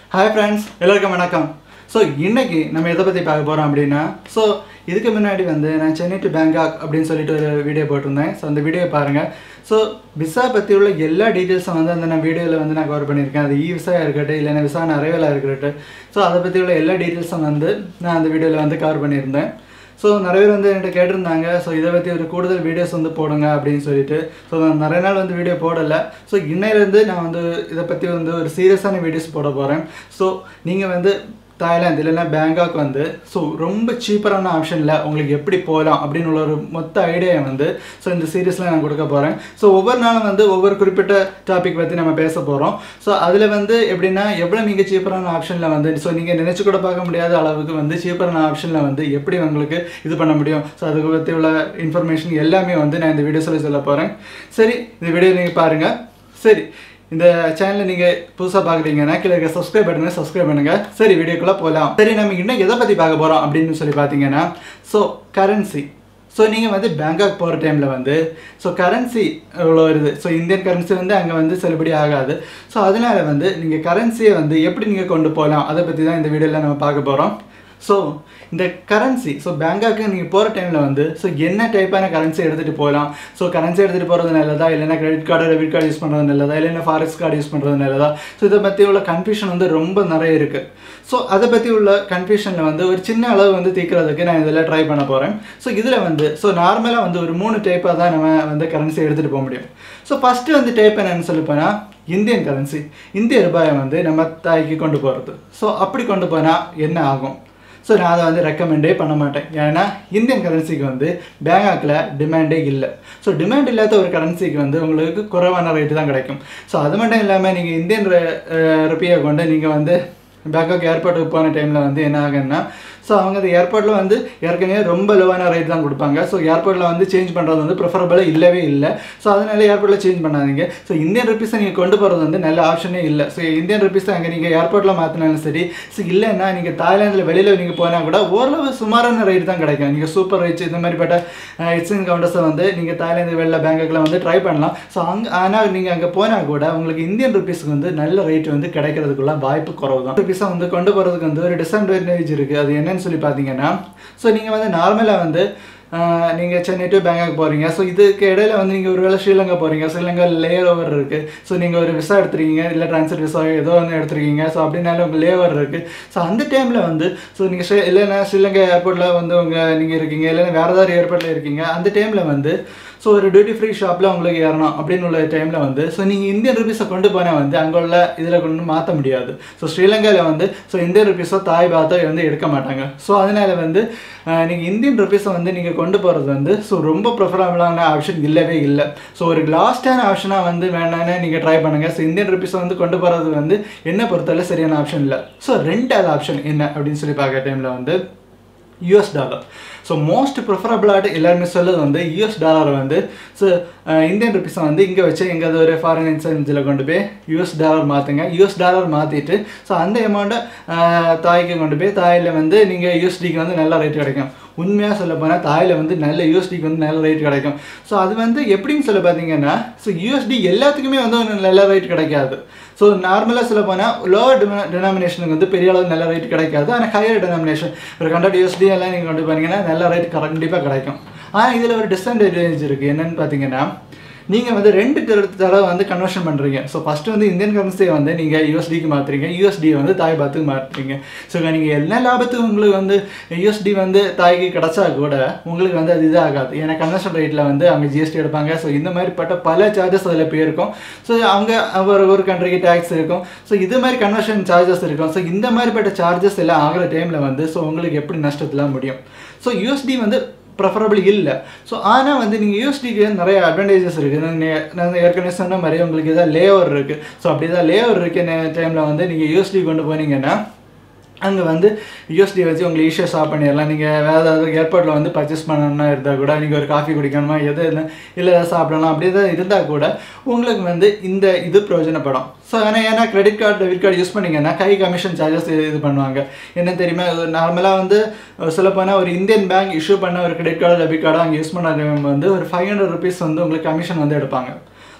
hi friends எல்லாருக்கும் வணக்கம் so இன்னைக்கு நம்ம எதை பற்றி பார்க்க போகிறோம் அப்படின்னா ஸோ இதுக்கு முன்னாடி வந்து நான் சென்னை டு பேங்காக் அப்படின்னு சொல்லிட்டு ஒரு வீடியோ போட்டிருந்தேன் ஸோ அந்த வீடியோ பாருங்கள் ஸோ விசா பற்றி உள்ள எல்லா டீட்டெயில்ஸும் வந்து அந்த நான் வீடியோவில் வந்து நான் கவர் பண்ணியிருக்கேன் அது இ விசா இருக்கட்டும் இல்லைன்னா விசா நிறைவேலாக இருக்கட்டும் ஸோ அதை பற்றி உள்ள எல்லா டீட்டெயில்ஸும் வந்து நான் அந்த வீடியோவில் வந்து கவர் பண்ணியிருந்தேன் ஸோ நிறைய பேர் வந்து என்கிட்ட கேட்டிருந்தாங்க ஸோ இதை பற்றி ஒரு கூடுதல் வீடியோஸ் வந்து போடுங்க அப்படின்னு சொல்லிட்டு ஸோ நான் நிறைய நாள் வந்து வீடியோ போடலை ஸோ இன்னையிலேருந்து நான் வந்து இதை பற்றி வந்து ஒரு சீரியஸான வீடியோஸ் போட போகிறேன் ஸோ நீங்கள் வந்து தாய்லாந்து இல்லைன்னா பேங்காக் வந்து ஸோ ரொம்ப சீப்பரான ஆப்ஷனில் உங்களுக்கு எப்படி போகலாம் அப்படின்னு உள்ள ஒரு மொத்த ஐடியா வந்து ஸோ இந்த சீரீஸில் நான் கொடுக்க போகிறேன் ஸோ ஒவ்வொரு நாளும் வந்து ஒவ்வொரு குறிப்பிட்ட டாபிக் பற்றி நம்ம பேச போகிறோம் ஸோ அதில் வந்து எப்படின்னா எவ்வளோ நீங்கள் சீப்பரான ஆப்ஷனில் வந்து ஸோ நீங்கள் நினச்சி கூட பார்க்க முடியாத அளவுக்கு வந்து சீப்பரான ஆப்ஷனில் வந்து எப்படி உங்களுக்கு இது பண்ண முடியும் ஸோ அதுக்கு பற்றி உள்ள இன்ஃபர்மேஷன் எல்லாமே வந்து நான் இந்த வீடியோஸில் சொல்ல போகிறேன் சரி இந்த வீடியோ நீங்கள் பாருங்கள் சரி இந்த சேனலை நீங்கள் புதுசாக பார்க்குறீங்கன்னா கீழே இருக்க சப்ஸ்கிரைப் பண்ணுங்க சப்ஸ்கிரைப் பண்ணுங்க சரி வீடியோக்குள்ளே போகலாம் சரி நம்ம இன்னும் எதை பற்றி பார்க்க போகிறோம் அப்படின்னு சொல்லி பார்த்தீங்கன்னா ஸோ கரன்சி ஸோ நீங்கள் வந்து பேங்காக் போகிற டைமில் வந்து ஸோ கரன்சி இவ்வளோ வருது ஸோ இந்தியன் கரன்சி வந்து அங்கே வந்து செல்லுபடி ஆகாது ஸோ அதனால் வந்து நீங்கள் கரன்சியை வந்து எப்படி நீங்கள் கொண்டு போகலாம் அதை பற்றி தான் இந்த வீடியோவில் நம்ம பார்க்க போகிறோம் ஸோ இந்த கரன்சி ஸோ பேங்காக்கு நீங்கள் போகிற டைமில் வந்து ஸோ என்ன டைப்பான கரன்சி எடுத்துகிட்டு போகலாம் ஸோ கரன்சி எடுத்துகிட்டு போகிறது நல்லதா இல்லைன்னா credit card debit card use பண்ணுறது நல்லதா இல்லைன்னா ஃபாரெக்ஸ் கார்டு யூஸ் பண்ணுறது நல்லதா ஸோ இதை பற்றி உள்ள கன்ஃபியூஷன் வந்து ரொம்ப நிறைய இருக்குது ஸோ அதை பற்றி உள்ள கன்ஃபியூஷனில் வந்து ஒரு சின்ன அளவு வந்து தீர்க்கிறதுக்கு நான் இதில் ட்ரை பண்ண போகிறேன் ஸோ இதில் வந்து ஸோ நார்மலாக வந்து ஒரு மூணு டைப்பாக தான் நம்ம வந்து கரன்சி எடுத்துகிட்டு போக முடியும் ஸோ ஃபஸ்ட்டு வந்து டைப் என்னன்னு சொல்லி போனால் இந்தியன் கரன்சி இந்திய ரூபாயை வந்து நம்ம தாய்க்கு கொண்டு போகிறது ஸோ அப்படி கொண்டு போனால் என்ன ஆகும் ஸோ நான் அதை வந்து ரெக்கமெண்டே பண்ண மாட்டேன் ஏன்னா இந்தியன் கரன்சிக்கு வந்து பேங்காக்கில் டிமாண்டே இல்லை ஸோ டிமாண்ட் இல்லாத ஒரு கரன்சிக்கு வந்து உங்களுக்கு குறைவான ரேட்டு தான் கிடைக்கும் ஸோ அது மட்டும் இல்லாமல் நீங்கள் இந்தியன் ருப்பியை கொண்டு நீங்கள் வந்து பேங்காக் ஏர்போர்ட்டுக்கு போன டைமில் வந்து என்ன ஆகுன்னா ஸோ அவங்க அந்த ஏர்போர்ட்டில் வந்து ஏற்கனவே ரொம்ப லோவான ரேட் தான் கொடுப்பாங்க ஸோ ஏர்போர்ட்டில் வந்து சேஞ்ச் பண்ணுறது வந்து ப்ரிஃபரபிளாக இல்லவே இல்லை ஸோ அதனால ஏர்போர்ட்டில் சேஞ்ச் பண்ணாதீங்க ஸோ இந்தியன் ருபீஸை நீங்கள் கொண்டு போகிறது வந்து நல்ல ஆப்ஷனே இல்லை ஸோ இந்தியன் ருபீஸை அங்கே நீங்கள் ஏர்போர்ட்டில் மாற்றினாலும் சரி ஸோ இல்லைன்னா நீங்கள் தாய்லாந்தில் வெளியில் நீங்கள் போனால் கூட ஓரளவு சுமாரான ரேட் தான் கிடைக்கும் நீங்கள் சூப்பர் ரைட்ஸ் இந்த மாதிரிப்பட்ட எக்ஸ்சேஞ்ச் கவுண்டர்ஸை வந்து நீங்கள் தாய்லாந்து வெளில பேங்காக்கில் வந்து ட்ரை பண்ணலாம் ஸோ அங்கே ஆனால் நீங்கள் அங்கே போனால் கூட உங்களுக்கு இந்தியன் ருபீஸ்க்கு வந்து நல்ல ரேட் வந்து கிடைக்கிறதுக்குள்ள வாய்ப்பு குறவு தான் ருபீஸை வந்து கொண்டு போகிறதுக்கு வந்து ஒரு டிஸ்அட்வான்டேஜ் இருக்குது அது என்னன்னு சொல்லி பார்த்தீங்கன்னா ஸோ நீங்கள் வந்து நார்மலாக வந்து நீங்கள் சென்னை டு பேங்காக் போகிறீங்க ஸோ இதுக்கு இடையில வந்து நீங்கள் ஒருவேளை ஸ்ரீலங்கா போகிறீங்க ஸ்ரீலங்கா லேயர் ஓவர் இருக்குது ஸோ நீங்கள் ஒரு விசா எடுத்துருக்கீங்க இல்லை ட்ரான்ஸ்ஃபர் விசா ஏதோ ஒன்று எடுத்துருக்கீங்க ஸோ அப்படின்னாலும் உங்கள் லேவர் இருக்குது ஸோ அந்த டைமில் வந்து ஸோ நீங்கள் ஸ்ரீ இல்லைன்னா ஸ்ரீலங்கா ஏர்போர்ட்டில் வந்து உங்கள் நீங்கள் இருக்கீங்க இல்லைன்னா வேறு ஏதாவது ஏர்போர்ட்டில் இருக்கீங்க அந்த டைமில் வந்து ஸோ ஒரு டியூட்டி ஃப்ரீ ஷாப்பில் உங்களுக்கு ஏறணும் அப்படின்னு உள்ள டைமில் வந்து ஸோ நீங்கள் இந்தியன் ருபீஸை கொண்டு போனால் வந்து அங்கே உள்ள இதில் கொண்டு மாற்ற முடியாது ஸோ ஸ்ரீலங்காவில் வந்து ஸோ இந்தியன் ருபீஸோ தாய் பாத்தோ வந்து எடுக்க மாட்டாங்க ஸோ அதனால் வந்து நீங்கள் இந்தியன் ருபீஸை வந்து நீங்கள் கொண்டு போகிறது வந்து ஸோ ரொம்ப ப்ரிஃபரபிளான ஆப்ஷன் இல்லவே இல்லை ஸோ ஒரு லாஸ்டான ஆப்ஷனாக வந்து வேணான்னு நீங்கள் ட்ரை பண்ணுங்கள் ஸோ இந்தியன் ருபீஸை வந்து கொண்டு போகிறது வந்து என்ன பொறுத்தவரை சரியான ஆப்ஷன் இல்லை ஸோ ரெண்டாவது ஆப்ஷன் என்ன அப்படின்னு சொல்லி பார்க்குற டைமில் வந்து யூஎஸ் டாலர் ஸோ மோஸ்ட் ப்ரிஃபரபிளாட்டு எல்லாருமே சொல்லுது வந்து யூஎஸ் டாலரை வந்து ஸோ இந்தியன் ருபீஸை வந்து இங்கே வச்சு எங்கேயாவது ஒரு ஃபாரின் எக்ஸ்சேஞ்சில் கொண்டு போய் யூஎஸ் டாலர் மாற்றுங்க யூஎஸ் டாலர் மாற்றிட்டு ஸோ அந்த அமௌண்ட்டை தாய்க்கு கொண்டு போய் தாயில் வந்து நீங்கள் யூஎஸ்டிக்கு வந்து நல்ல ரேட் கிடைக்கும் உண்மையாக சொல்ல போனால் தாயில் வந்து நல்ல யூஎஸ்டிக்கு வந்து நல்ல ரேட் கிடைக்கும் ஸோ அது வந்து எப்படின்னு சொல்ல பார்த்தீங்கன்னா ஸோ யூஎஸ்டி எல்லாத்துக்குமே வந்து ஒரு நல்ல ரேட் கிடைக்காது ஸோ நார்மலாக சொல்ல போனால் லோவர் டினாமினேஷனுக்கு வந்து பெரிய அளவு நல்ல ரேட் கிடைக்காது ஆனால் ஹையர் டினாமினேஷன் ஒரு ஹண்ட்ரட் யூஎஸ்டி எல்லாம் நீங்கள் கொண்டு போனீங்கன்னா நல்ல ரேட் கண்டிப்பாக கிடைக்கும் ஆனால் இதில் ஒரு டிஸ்அட்வான்டேஜ் இருக்குது என்னென்னு பார்த்தீங்கன்னா நீங்கள் வந்து ரெண்டு தடவை வந்து கன்வர்ஷன் பண்ணுறீங்க ஸோ ஃபஸ்ட்டு வந்து இந்தியன் கரன்சியை வந்து நீங்கள் யூஎஸ்டிக்கு மாற்றுறீங்க யூஎஸ்டி வந்து தாய் பாத்துக்கு மாற்றுறீங்க ஸோ நீங்கள் என்ன லாபத்துக்கு உங்களுக்கு வந்து யூஎஸ்டி வந்து தாய்க்கு கிடச்சா கூட உங்களுக்கு வந்து அது இதாகாது ஏன்னா கன்வர்ஷன் ரேட்டில் வந்து அவங்க ஜிஎஸ்டி எடுப்பாங்க ஸோ இந்த மாதிரிப்பட்ட பல சார்ஜஸ் அதில் போயிருக்கும் ஸோ அவங்க ஒரு ஒரு கண்ட்ரிக்கு டேக்ஸ் இருக்கும் ஸோ இது மாதிரி கன்வர்ஷன் சார்ஜஸ் இருக்கும் ஸோ இந்த மாதிரிப்பட்ட சார்ஜஸ் எல்லாம் ஆகிற டைமில் வந்து ஸோ உங்களுக்கு எப்படி நஷ்டத்தில் முடியும் ஸோ யூஎஸ்டி வந்து ப்ரெஃபரபிள் இல்லை ஸோ ஆனால் வந்து நீங்கள் யூஎஸ்டிக்கு நிறைய அட்வான்டேஜஸ் இருக்குது நான் ஏற்கனவே சொன்ன மாதிரி உங்களுக்கு எதாவது லேவர் இருக்குது ஸோ அப்படி தான் லேவர் இருக்க டைமில் வந்து நீங்கள் யூஎஸ்டி கொண்டு போனீங்கன்னா அங்கே வந்து யூஎஸ்டி வச்சு உங்களுக்கு ஈஸியாக ஷாப் பண்ணிடலாம் நீங்கள் வேறு ஏதாவது ஏர்போர்ட்டில் வந்து பர்ச்சேஸ் பண்ணணும்னா இருந்தால் கூட நீங்கள் ஒரு காஃபி குடிக்கணுமா எது இல்லை ஏதாவது சாப்பிடலாம் அப்படி எதாவது இருந்தால் கூட உங்களுக்கு வந்து இந்த இது பிரயோஜனப்படும் ஸோ ஆனால் ஏன்னா credit card debit card use பண்ணிங்கன்னா கை கமிஷன் சார்ஜஸ் இது பண்ணுவாங்க என்ன தெரியுமா நார்மலாக வந்து சொல்லப்போனால் ஒரு இந்தியன் பேங்க் இஷ்யூ பண்ண ஒரு கிரெடிட் கார்டு டெபிட் கார்டு அங்கே யூஸ் பண்ண வந்து ஒரு ஃபைவ் ஹண்ட்ரட் ருபீஸ் வந்து உங்களுக்கு கமிஷன் வந்து எடுப்பாங்க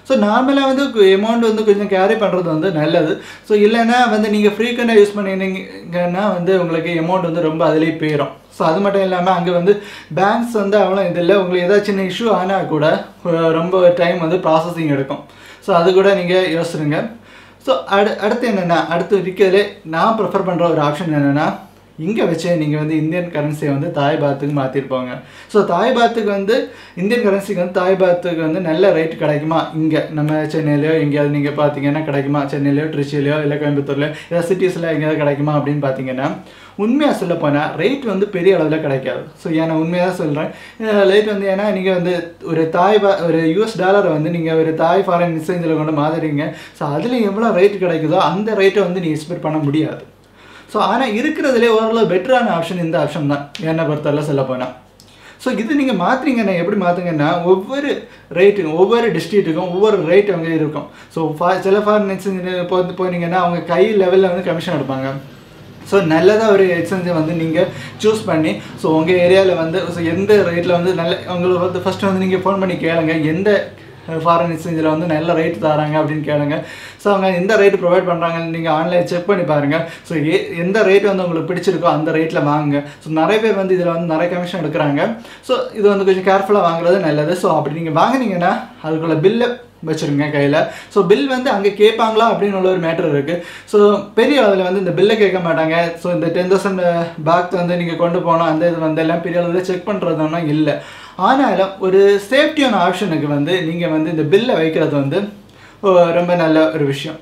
ஸோ நார்மலாக வந்து அமௌண்ட் வந்து கொஞ்சம் கேரி பண்ணுறது வந்து நல்லது ஸோ இல்லைன்னா வந்து நீங்கள் ஃப்ரீக்வெண்ட்டாக யூஸ் பண்ணினீங்கன்னா வந்து உங்களுக்கு அமௌண்ட் வந்து ரொம்ப அதுலேயே போயிடும் ஸோ அது மட்டும் இல்லாமல் அங்கே வந்து பேங்க்ஸ் வந்து அவ்வளோ இது இல்லை உங்களுக்கு ஏதாச்சும் சின்ன இஷ்யூ ஆனால் கூட அஹ் ரொம்ப டைம் வந்து ப்ராசஸிங் எடுக்கும் ஸோ அது கூட நீங்கள் யோசிச்சுருங்க ஸோ அடு அடுத்து என்னென்னா அடுத்து இருக்கிறதுலே நான் ப்ரிஃபர் பண்ணுற ஒரு ஆப்ஷன் என்னென்னா இங்கே வச்சே நீங்கள் வந்து இந்தியன் கரன்சியை வந்து தாய் பாத்துக்கு மாற்றிருப்பாங்க ஸோ தாய் பாத்துக்கு வந்து இந்தியன் கரன்சிக்கு வந்து தாய் பாத்துக்கு வந்து நல்ல ரேட் கிடைக்குமா இங்கே நம்ம சென்னையிலையோ எங்கேயாவது நீங்கள் பார்த்தீங்கன்னா கிடைக்குமா சென்னையிலையோ திருச்சியிலையோ இல்லை கோயம்புத்தூர்லையோ ஏதாவது சிட்டிஸில் எங்கேயாவது கிடைக்குமா அப்படின்னு பார்த்தீங்கன்னா உண்மையாக சொல்ல போனால் ரேட் வந்து பெரிய அளவில் கிடைக்காது ஸோ ஏன்னா உண்மையாக சொல்கிறேன் ரேட் வந்து ஏன்னா நீங்கள் வந்து ஒரு தாய் பா ஒரு யூஎஸ் டாலரை வந்து நீங்கள் ஒரு தாய் ஃபாரின் எக்ஸ்சேஞ்சில் கொண்டு மாதுறீங்க ஸோ அதில் எவ்வளோ ரேட் கிடைக்குதோ அந்த ரேட்டை வந்து நீங்கள் எக்ஸ்பெக்ட் பண்ண முடியாது ஸோ ஆனால் இருக்கிறதுலே ஓரளவு பெட்டரான ஆப்ஷன் இந்த ஆப்ஷன் தான் என்னை பொறுத்தவரை சொல்ல போனால் ஸோ இது நீங்கள் மாற்றுறீங்கன்னா எப்படி மாற்றுங்கன்னா ஒவ்வொரு ரேட்டுக்கும் ஒவ்வொரு டிஸ்ட்ரிக்ட்டுக்கும் ஒவ்வொரு ரேட் அங்கே இருக்கும் ஸோ ஃபா சில ஃபாரின் எக்ஸ்சேஞ்ச் போய் போனீங்கன்னா அவங்க கை லெவலில் வந்து கமிஷன் எடுப்பாங்க ஸோ நல்லதாக ஒரு எக்ஸ்சேஞ்சை வந்து நீங்கள் சூஸ் பண்ணி ஸோ உங்கள் ஏரியாவில் வந்து ஸோ எந்த ரேட்டில் வந்து நல்ல உங்களுக்கு வந்து ஃபஸ்ட்டு வந்து நீங்கள் ஃபோன் பண்ணி கேளுங்க எந்த ஃபாரின் எக்ஸ்சேஞ்சில் வந்து நல்ல ரேட் தராங்க அப்படின்னு கேளுங்க ஸோ அவங்க எந்த ரேட் ப்ரொவைட் பண்ணுறாங்கன்னு நீங்கள் ஆன்லைன் செக் பண்ணி பாருங்கள் ஸோ ஏ எந்த ரேட் வந்து உங்களுக்கு பிடிச்சிருக்கோ அந்த ரேட்டில் வாங்குங்க ஸோ நிறைய பேர் வந்து இதில் வந்து நிறைய கமிஷன் எடுக்கிறாங்க ஸோ இது வந்து கொஞ்சம் கேர்ஃபுல்லாக வாங்குறது நல்லது ஸோ அப்படி நீங்கள் வாங்குனீங்கன்னா அதுக்குள்ள பில்லை வச்சுருங்க கையில் ஸோ பில் வந்து அங்கே கேட்பாங்களா அப்படின்னு உள்ள ஒரு மேட்டர் இருக்குது ஸோ பெரிய அளவில் வந்து இந்த பில்லை கேட்க மாட்டாங்க ஸோ இந்த டென் தௌசண்ட் பேக் வந்து நீங்கள் கொண்டு போனோம் அந்த இது வந்து எல்லாம் பெரிய அளவில் செக் பண்ணுறதுனா இல்லை ஆனாலும் ஒரு சேஃப்டியான ஆப்ஷனுக்கு வந்து நீங்கள் வந்து இந்த பில்லை வைக்கிறது வந்து ஓ, ரொம்ப நல்ல ஒரு விஷயம்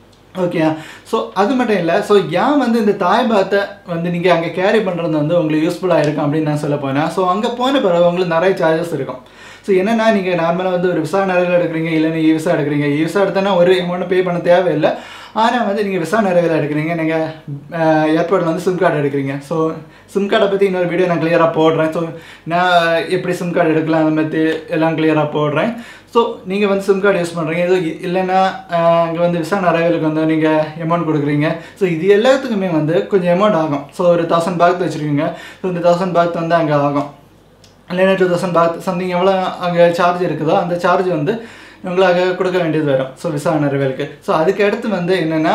ஓகே ஸோ அது மட்டும் இல்லை ஸோ ஏன் வந்து இந்த தாய் பாத்தை வந்து நீங்கள் அங்கே கேரி பண்ணுறது வந்து உங்களுக்கு யூஸ்ஃபுல்லாக இருக்கும் அப்படின்னு நான் சொல்ல போனேன் ஸோ அங்கே போன பிறகு உங்களுக்கு நிறைய சார்ஜஸ் இருக்கும் ஸோ என்னன்னா நீங்கள் நார்மலாக வந்து ஒரு விசா நிறைவேல எடுக்கிறீங்க இல்லைன்னா இ விசா எடுக்கிறீங்க இ விசா எடுத்தோன்னா ஒரு அமௌண்ட் பே பண்ண தேவையில்லை ஆனால் வந்து நீங்கள் விசா நிறைவேல எடுக்கிறீங்க நீங்கள் ஏர்போர்ட்டில் வந்து சிம் கார்டு எடுக்கிறீங்க ஸோ சிம் கார்டை பற்றி இன்னொரு வீடியோ நான் கிளியராக போடுறேன் ஸோ நான் எப்படி சிம் கார்டு எடுக்கலாம் அந்த மாதிரி எல்லாம் கிளியராக போடுறேன் ஸோ நீங்கள் வந்து சிம் கார்டு யூஸ் பண்ணுறீங்க இது இ- இல்லைன்னா அங்கே வந்து விசா நிறைவேலுக்கு வந்து நீங்கள் அமௌண்ட் கொடுக்குறீங்க ஸோ இது எல்லாத்துக்குமே வந்து கொஞ்சம் அமௌண்ட் ஆகும் ஸோ ஒரு தௌசண்ட் பேக் வச்சுருக்கீங்க ஸோ இந்த தௌசண்ட் பேக் வந்து அங்கே ஆகும் இல்லைன்னா டூ தௌசண்ட் பேக் சம்திங் எவ்வளோ அங்கே சார்ஜ் இருக்குதோ அந்த சார்ஜ் வந்து உங்களுக்கு கொடுக்க வேண்டியது வரும் ஸோ விசா நிறைவேலுக்கு ஸோ அதுக்கு அடுத்து வந்து என்னென்னா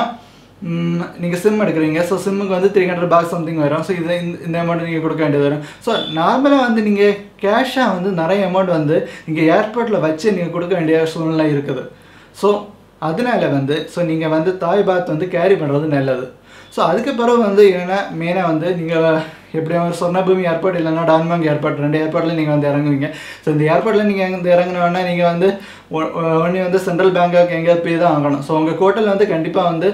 நீங்கள் சிம் எடுக்கிறீங்க ஸோ சிம்முக்கு வந்து த்ரீ ஹண்ட்ரட் பாக்ஸ் சம்திங் வரும் ஸோ இது இந்த- இந்த அமௌண்ட் நீங்கள் கொடுக்க வேண்டியது வரும் ஸோ நார்மலாக வந்து நீங்கள் கேஷாக வந்து நிறைய அமௌண்ட் வந்து நீங்கள் ஏர்போர்ட்டில் வச்சு நீங்கள் கொடுக்க வேண்டிய சூழ்நிலை இருக்குது ஸோ அதனால வந்து ஸோ நீங்கள் வந்து தாய் பாத் வந்து கேரி பண்ணுறது நல்லது ஸோ அதுக்கு பிறகு வந்து என்னென்னா மெயினாக வந்து நீங்கள் எப்படியும் ஒரு சொர்ணபூமி ஏர்போர்ட் இல்லைன்னா டான்மாங் ஏர்போர்ட் ரெண்டு ஏர்போர்ட்டில் நீங்கள் வந்து இறங்குவீங்க ஸோ இந்த ஏர்போர்ட்டில் நீங்கள் வந்து இறங்கினோன்னா நீங்கள் வந்து ஒன்று வந்து சென்ட்ரல் பேங்காக் எங்கேயாவது போய் தான் வாங்கணும் ஸோ உங்கள் ஹோட்டல் வந்து கண்டிப்பாக வந்து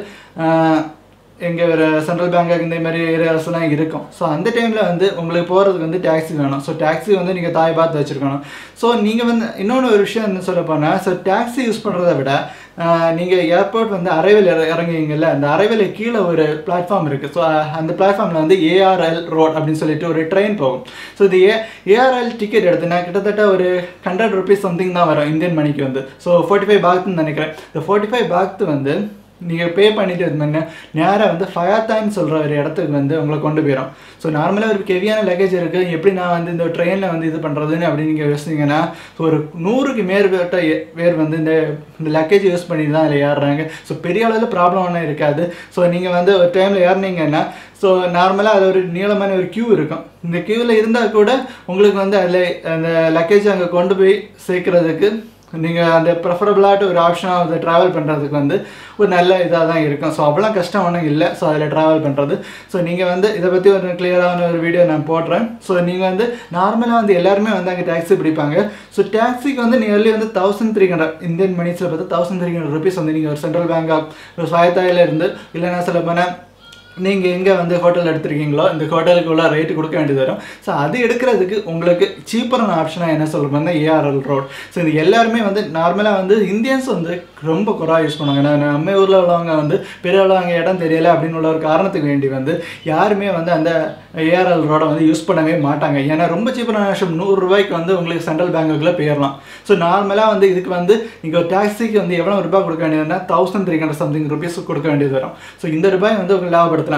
எங்கே ஒரு சென்ட்ரல் பேங்காக் இந்த மாதிரி ஏரியாஸ்லாம் இருக்கும் ஸோ அந்த டைமில் வந்து உங்களுக்கு போகிறதுக்கு வந்து டாக்ஸி வேணும் ஸோ டாக்ஸி வந்து நீங்கள் தாய் பார்த்து வச்சுருக்கணும் ஸோ நீங்கள் வந்து இன்னொன்று ஒரு விஷயம் என்ன சொல்ல போனால் ஸோ டாக்ஸி யூஸ் பண்ணுறத விட நீங்கள் ஏர்போர்ட் வந்து அரைவில் இறங்குவீங்கல்ல அந்த அரைவில் கீழே ஒரு பிளாட்ஃபார்ம் இருக்குது ஸோ அந்த பிளாட்ஃபார்மில் வந்து ஏஆர்எல் ரோட் அப்படின்னு சொல்லிட்டு ஒரு ட்ரெயின் போகும் ஸோ இது ஏ ஏஆர்எல் டிக்கெட் எடுத்துனா கிட்டத்தட்ட ஒரு ஹண்ட்ரட் ருபீஸ் சம்திங் தான் வரும் இந்தியன் மணிக்கு வந்து ஸோ ஃபோர்ட்டி ஃபைவ் பாக்த்துன்னு நினைக்கிறேன் இந்த ஃபோர்ட்டி ஃபைவ் பாக்த்து வந்து நீங்கள் பே பண்ணிட்டு இருந்தீங்கன்னா நேராக வந்து ஃபயாத்தான்னு சொல்கிற ஒரு இடத்துக்கு வந்து உங்களை கொண்டு போயிடும் ஸோ நார்மலாக ஒரு ஹெவியான லக்கேஜ் இருக்குது எப்படி நான் வந்து இந்த ட்ரெயினில் வந்து இது பண்ணுறதுன்னு அப்படின்னு நீங்கள் யோசிச்சிங்கன்னா ஸோ ஒரு நூறுக்கு மேற்பட்ட எ- பேர் வந்து இந்த இந்த லக்கேஜ் யூஸ் பண்ணி தான் அதில் ஏறுறாங்க ஸோ பெரிய அளவில் ப்ராப்ளம் ஒன்றும் இருக்காது ஸோ நீங்கள் வந்து ஒரு டைமில் ஏறினீங்கன்னா ஸோ நார்மலாக அது ஒரு நீளமான ஒரு கியூ இருக்கும் இந்த க்யூவில் இருந்தால் கூட உங்களுக்கு வந்து அதில் அந்த லக்கேஜ் அங்கே கொண்டு போய் சேர்க்கறதுக்கு நீங்கள் அந்த ப்ரெஃபரபிளாட்டு ஒரு ஆப்ஷனாக வந்து ட்ராவல் பண்ணுறதுக்கு வந்து ஒரு நல்ல இதாக தான் இருக்கும் ஸோ அவ்வளோ கஷ்டம் ஒன்றும் இல்லை ஸோ அதில் ட்ராவல் பண்ணுறது ஸோ நீங்கள் வந்து இதை பற்றி ஒரு கிளியரான ஒரு வீடியோ நான் போடுறேன் ஸோ நீங்கள் வந்து நார்மலாக வந்து எல்லாருமே வந்து அங்கே டாக்ஸி பிடிப்பாங்க ஸோ டாக்ஸிக்கு வந்து நியர்லி வந்து தௌசண்ட் த்ரீ ஹண்ட்ரட் இந்தியன் மணிஸில் பார்த்து தௌசண்ட் த்ரீ ஹண்ட்ரட் ருபீஸ் வந்து நீங்கள் ஒரு சென்ட்ரல் பேங்க் ஆஃப் ஒரு சாயத்தாயில இருந்து இல்லைன்னா சொல்ல போனால் நீங்கள் எங்கே வந்து ஹோட்டல் எடுத்திருக்கீங்களோ இந்த ஹோட்டலுக்கு உள்ள ரேட்டு கொடுக்க வேண்டியது வரும் ஸோ அது எடுக்கிறதுக்கு உங்களுக்கு சீப்பரான ஆப்ஷனாக என்ன சொல்கிறோம்னா ஏஆர்எல் ரோட் ஸோ இது எல்லாருமே வந்து நார்மலாக வந்து இந்தியன்ஸ் வந்து ரொம்ப குறைவாக யூஸ் பண்ணுவாங்க நான் நம்ம ஊரில் உள்ளவங்க வந்து பெரிய உள்ளவங்க இடம் தெரியல அப்படின்னு உள்ள ஒரு காரணத்துக்கு வேண்டி வந்து யாருமே வந்து அந்த ஏஆர்எல் ரோடை வந்து யூஸ் பண்ணவே மாட்டாங்க ஏன்னா ரொம்ப சீப்பரான விஷயம் நூறுரூவாய்க்கு வந்து உங்களுக்கு சென்ட்ரல் பேங்க்குள்ளே போயிடலாம் ஸோ நார்மலாக வந்து இதுக்கு வந்து நீங்கள் ஒரு டாக்ஸிக்கு வந்து எவ்வளோ ரூபாய் கொடுக்க வேண்டியதுன்னா thousand three hundred something rupees கொடுக்க வேண்டியது வரும் ஸோ இந்த ரூபாய் வந்து உங்களுக்கு லாபப்படுத்தலாம் ஸோ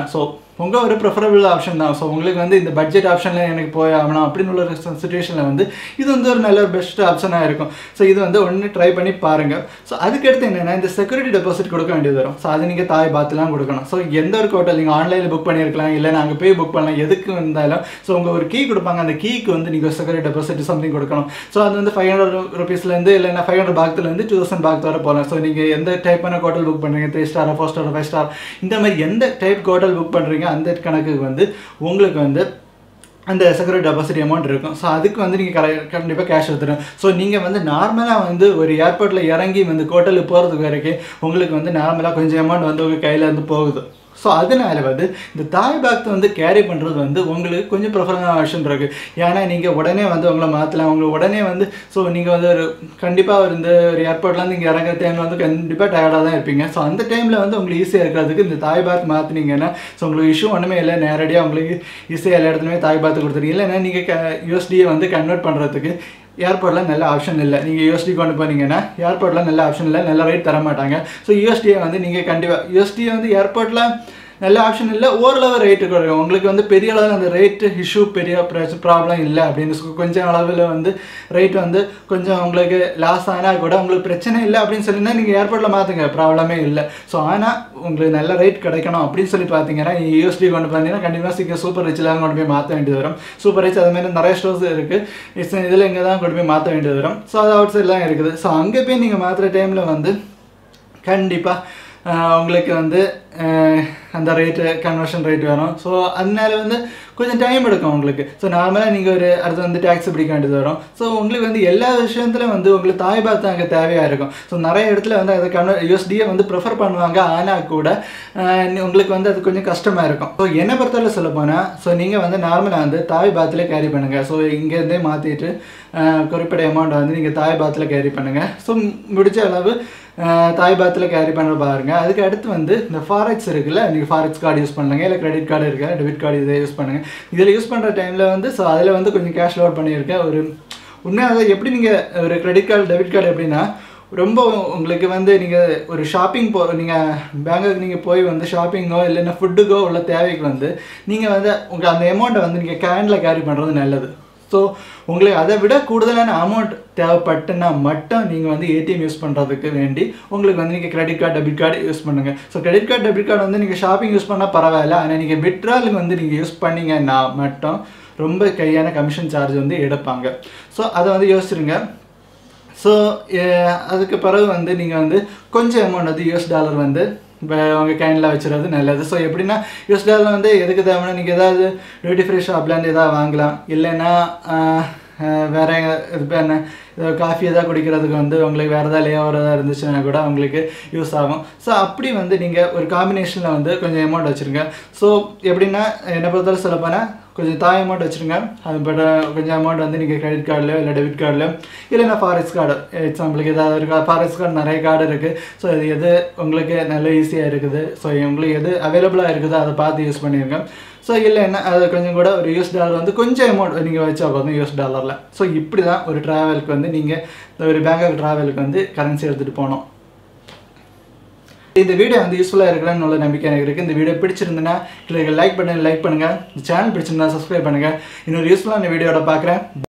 உங்கள் ஒரு ப்ரிஃபரபிள் ஆப்ஷன் தான் ஸோ உங்களுக்கு வந்து இந்த பட்ஜெட் ஆப்ஷனில் எனக்கு போய் ஆகணும் அப்படின்னு உள்ள சுச்சுவேஷனில் வந்து இது வந்து ஒரு நல்ல ஒரு பெஸ்ட் ஆப்ஷனாக இருக்கும் ஸோ இது வந்து ஒன்று ட்ரை பண்ணி பாருங்கள் ஸோ அதுக்கடுத்து என்னென்னா இந்த செக்யூரிட்டி டெபாசிட் கொடுக்க வேண்டியது வரும் ஸோ அது நீங்கள் தாய் பாத்துலாம் கொடுக்கணும் ஸோ எந்த ஒரு ஹோட்டல் நீங்கள் ஆன்லைனில் புக் பண்ணியிருக்கலாம் இல்லை நாங்கள் போய் புக் பண்ணலாம் எதுக்கு இருந்தாலும் ஸோ உங்கள் ஒரு கீ கொடுப்பாங்க அந்த கீக்கு வந்து நீங்கள் செக்யூரிட்டி டெபாசிட் சம்திங் கொடுக்கணும் ஸோ அது வந்து ஃபைவ் ஹண்ட்ரட் ருபீஸ்லேருந்து இல்லைன்னா ஃபைவ் ஹண்ட்ரட் பாக்த்துலேருந்து டூ தௌசண்ட் பாக்த் வர போகலாம் ஸோ நீங்கள் எந்த டைப்பான ஹோட்டல் புக் பண்ணுறீங்க three star four star five star இந்த மாதிரி எந்த டைப் ஹோட்டல் புக் பண்ணுறீங்க அந்த கணக்குக்கு வந்து உங்களுக்கு வந்து அந்த செக்யூரிட்டி டெபாசிட் அமௌண்ட் இருக்கும் ஸோ அதுக்கு வந்து நீங்கள் கரெ கண்டிப்பாக கேஷ் எடுத்துடும் ஸோ நீங்கள் வந்து நார்மலாக வந்து ஒரு ஏர்போர்ட்டில் இறங்கி வந்து ஹோட்டலுக்கு போகிறதுக்கு வரைக்கும் உங்களுக்கு வந்து நார்மலாக கொஞ்சம் அமௌண்ட் வந்து உங்கள் கையில் வந்து போகுது ஸோ அதனால வந்து இந்த தாய் பாக்த்தை வந்து கேரி பண்ணுறது வந்து உங்களுக்கு கொஞ்சம் ப்ரிஃபரன்ஸான ஆப்ஷன் இருக்குது ஏன்னா நீங்கள் உடனே வந்து உங்களை மாற்றலாம் உங்களை உடனே வந்து ஸோ நீங்கள் வந்து ஒரு கண்டிப்பாக ஒரு இந்த ஒரு ஏர்போர்ட்லேருந்து இங்கே இறங்குற டைமில் வந்து கண்டிப்பாக டயர்டாக தான் இருப்பீங்க ஸோ அந்த டைமில் வந்து உங்களுக்கு ஈஸியாக இருக்கிறதுக்கு இந்த தாய் பாத் மாற்றினீங்கன்னா ஸோ உங்களுக்கு இஷ்யூ ஒன்றுமே இல்லை நேரடியாக உங்களுக்கு ஈஸியாக எல்லா இடத்துலையுமே தாய் பாத்து கொடுத்துருங்க இல்லைன்னா நீங்கள் க யூஎஸ்டியை வந்து கன்வெர்ட் பண்ணுறதுக்கு ஏர்போர்ட்டில் நல்ல ஆப்ஷன் இல்லை நீங்கள் யூஎஸ்டி கொண்டு போனீங்கன்னா ஏர்போர்ட்டில் நல்ல ஆப்ஷன் இல்லை நல்ல ரேட் தர மாட்டாங்க ஸோ யூஎஸ்டியை வந்து நீங்கள் கண்டிப்பாக யூஎஸ்டியை வந்து ஏர்போர்ட்டில் நல்ல ஆப்ஷன் இல்லை ஓரளவு ரேட்டு குறையும் உங்களுக்கு வந்து பெரிய அளவில் அந்த ரேட்டு இஷ்யூ பெரிய ப்ராப்ளம் இல்லை அப்படின்னு சொல்லி கொஞ்சம் அளவில் வந்து ரேட் வந்து கொஞ்சம் உங்களுக்கு லாஸ் ஆனால் கூட உங்களுக்கு பிரச்சனை இல்லை அப்படின்னு சொல்லினா நீங்கள் ஏர்போர்ட்டில் மாற்றுங்க ப்ராப்ளமே இல்லை ஸோ ஆனால் உங்களுக்கு நல்ல ரேட் கிடைக்கணும் அப்படின்னு சொல்லி பார்த்தீங்கன்னா யூஎஸ்டி கொண்டு பார்த்தீங்கன்னா கண்டிப்பாக சீக்கிரம் சூப்பர் ரிச்சில் கொண்டு போய் மாற்ற வேண்டியது வரும் சூப்பர் ரிச் அது மாதிரி நிறைய ஸ்டோர்ஸ் இருக்குது இட்ஸ் இதில் இங்கே தான் கொண்டு போய் மாற்ற வேண்டியது வரும் ஸோ அது அவுட் சைட்லாம் இருக்குது ஸோ அங்கே போய் நீங்கள் மாற்றுற டைமில் வந்து கண்டிப்பாக உங்களுக்கு வந்து அஹ், அந்த ரேட்டு கன்வர்ஷன் ரேட் வரும் ஸோ அதனால வந்து கொஞ்சம் டைம் எடுக்கும் உங்களுக்கு ஸோ நார்மலாக நீங்கள் ஒரு அடுத்து வந்து டேக்ஸ் பிடிக்க வேண்டியது வரும் ஸோ உங்களுக்கு வந்து எல்லா விஷயத்துலையும் வந்து உங்களுக்கு தாய் பாத்து அங்கே தேவையாக இருக்கும் ஸோ நிறைய இடத்துல வந்து அதை கன்வெர்ட் யூஎஸ்டியை வந்து ப்ரிஃபர் பண்ணுவாங்க ஆனால் கூட அஹ், நீ- உங்களுக்கு வந்து அது கொஞ்சம் கஷ்டமாக இருக்கும் ஸோ என்னை பொறுத்தவரை சொல்ல போனால் ஸோ நீங்கள் வந்து நார்மலாக வந்து தாய் பாத்தில் கேரி பண்ணுங்கள் ஸோ இங்கேருந்தே மாற்றிட்டு குறிப்பிட்ட அமௌண்ட் வந்து நீங்கள் தாய் பாத்தில் கேரி பண்ணுங்கள் ஸோ முடிஞ்ச அளவு அஹ், தாய் பாத்தில் கேரி பண்ண பாருங்க அதுக்கு அடுத்து வந்து இந்த ஃபாரெக்ஸ் இருக்குல்ல நீங்கள் ஃபாரெக்ஸ் கார்டு யூஸ் பண்ணுங்க இல்லை கிரெடிட் கார்டு இருக்கு டெபிட் கார்டு இதை யூஸ் பண்ணுங்க இதில் யூஸ் பண்ணுற டைமில் வந்து ஸோ அதில் வந்து கொஞ்சம் கேஷ் லோட் பண்ணியிருக்கேன் ஒரு உண்மையாக அதை எப்படி நீங்கள் ஒரு கிரெடிட் கார்டு டெபிட் கார்டு எப்படின்னா ரொம்ப உங்களுக்கு வந்து நீங்கள் ஒரு ஷாப்பிங் போ நீங்கள் பேங்குக்கு நீங்கள் போய் வந்து ஷாப்பிங்கோ இல்லைன்னா ஃபுட்டுக்கோ உள்ள தேவைக்கு வந்து நீங்கள் வந்து உங்கள் அந்த அமௌண்ட்டை வந்து நீங்கள் கேனில் கேரி பண்ணுறது நல்லது ஸோ உங்களுக்கு அதை விட கூடுதலான அமௌண்ட் தேவைப்பட்டுனா மட்டும் நீங்கள் வந்து ஏடிஎம் யூஸ் பண்ணுறதுக்கு வேண்டி உங்களுக்கு வந்து நீங்கள் credit card debit card use பண்ணுங்கள் so credit card debit card வந்து நீங்கள் ஷாப்பிங் யூஸ் பண்ணால் பரவாயில்ல ஆனால் நீங்கள் விட்ராலுக்கு வந்து நீங்கள் யூஸ் பண்ணீங்கன்னா மட்டும் ரொம்ப கையான கமிஷன் சார்ஜ் வந்து எடுப்பாங்க ஸோ அதை வந்து யோசிச்சிருங்க ஸோ அதுக்கு பிறகு வந்து நீங்கள் வந்து கொஞ்சம் அமௌண்ட் வந்து யூஎஸ் டாலர் வந்து இப்போ உங்கள் கேனில் வச்சுறது நல்லது ஸோ எப்படின்னா யூஎஸ் டாலர் வந்து எதுக்கு தேவைன்னா நீங்கள் ஏதாவது டியூட்டி ஃப்ரீ ஷாப்லேருந்து எதாவது வாங்கலாம் இல்லைன்னா ஆஹ், ஆஹ், வேற எங்க இது பேர் என்ன ஏதோ காஃபி எதாவது குடிக்கிறதுக்கு வந்து உங்களுக்கு வேறு ஏதாவது லேவர் ஏதாவது இருந்துச்சுன்னா கூட உங்களுக்கு யூஸ் ஆகும் ஸோ அப்படி வந்து நீங்கள் ஒரு காம்பினேஷனில் வந்து கொஞ்சம் அமௌண்ட் வச்சுருங்க ஸோ எப்படின்னா என்னை பொறுத்தவரை சொல்ல போனால் கொஞ்சம் தாய் அமௌண்ட் வச்சுருங்க அது பட் கொஞ்சம் அமௌண்ட் வந்து நீங்கள் கிரெடிட் கார்டில் இல்லை டெபிட் கார்டில் இல்லைன்னா ஃபாரெஸ்ட் கார்டு எக்ஸாம்பிளுக்கு ஏதாவது இருக்கா ஃபாரெஸ்ட் கார்டு நிறைய கார்டு இருக்குது ஸோ இது எது உங்களுக்கு நல்ல ஈஸியாக இருக்குது ஸோ உங்களுக்கு எது அவைலபிளாக இருக்குதோ அதை பார்த்து யூஸ் பண்ணிடுங்க ஸோ இல்லைன்னா அது கொஞ்சம் கூட ஒரு யூஎஸ் டாலர் வந்து கொஞ்சம் அமௌண்ட் நீங்கள் வச்சா போதும் யூஎஸ் டாலரில் ஸோ இப்படி தான் ஒரு ட்ராவலுக்கு வந்து நீங்கள் ஒரு பேங்காக் ட்ராவலுக்கு வந்து கரன்சி எடுத்துகிட்டு போகணும் இந்த வீடியோ வந்து யூஸ்ஃபுல்லாக இருக்கிறேன்னு உள்ள நம்பிக்கை எனக்கு இருக்குது இந்த வீடியோ பிடிச்சிருந்துன்னா இல்லை லைக் பண்ணுங்க லைக் பண்ணுங்கள் இந்த சேனல் பிடிச்சிருந்தா சப்ஸ்கிரைப் பண்ணுங்கள் இன்னொரு யூஸ்ஃபுல்லான வீடியோட பார்க்குறேன்